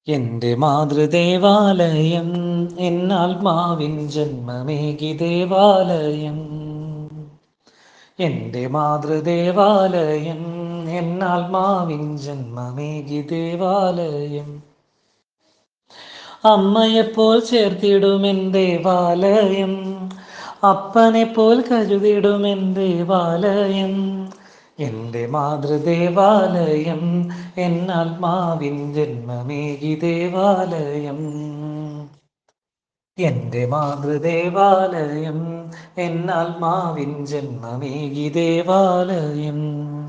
എന്റെ മാതൃദേവാലയം എന്നാത്മാവിൻ ജന്മമേകി ദേവാലയം എന്റെ മാതൃദേവാലയം എന്നാത്മാവിൻ ജന്മമേകി ദേവാലയം അമ്മയെപ്പോൾ ചേർത്തിടുമെൻ ദേവാലയം അപ്പനെപ്പോൽ കരുതിടുമെൻ ദേവാലയം എൻ്റെ മാതൃദേവാലയം എന്നാത്മാവിൻ ജന്മമേകി ദേവാലയം എൻ്റെ മാതൃദേവാലയം എന്നാത്മാവിൻ ജന്മമേകി ദേവാലയം